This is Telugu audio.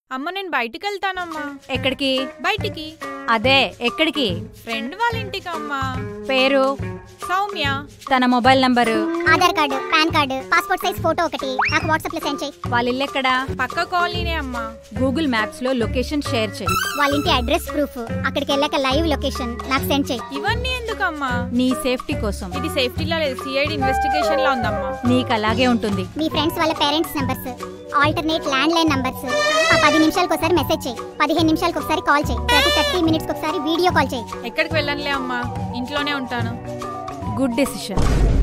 అమ్మ నేను బయటికి వెళ్తానమ్మా ఎక్కడికి బయటికి అదే ఎక్కడికి ఫ్రెండ్ వాళ్ళ ఇంటికి అమ్మా పేరు సౌమ్య తన mobile number Aadhaar card PAN card passport size photo ఒకటి నాకు వాట్సాప్ లో సెండ్ చేయి వాళ్ళ ఇల్లు ఎక్కడా పక్క కాలనీనే అమ్మా గూగుల్ మ్యాప్స్ లో లొకేషన్ షేర్ చేయి వాళ్ళ ఇంటి అడ్రస్ ప్రూఫ్ అక్కడికి వెళ్ళాక లైవ్ లొకేషన్ నాకు సెండ్ చేయి ఇవన్నీ ఎందుకమ్మా నీ సేఫ్టీ కోసం ఇది సేఫ్టీలో లేదు సిఐడి ఇన్వెస్టిగేషన్ లో ఉందమ్మా నీకు అలాగే ఉంటుంది మీ ఫ్రెండ్స్ వాళ్ళ parents numbers alternate landline numbers ఆ పది నిమిషాలకు ఒకసారి మెసేజ్ చేయి పదిహేను నిమిషాలకు ఒకసారి కాల్ చేయి ప్రతి థర్టీ మినిట్స్కి ఒకసారి వీడియో కాల్ చేయి ఎక్కడికి వెళ్ళనులే అమ్మా ఇంట్లోనే ఉంటాను గుడ్ డెసిషన్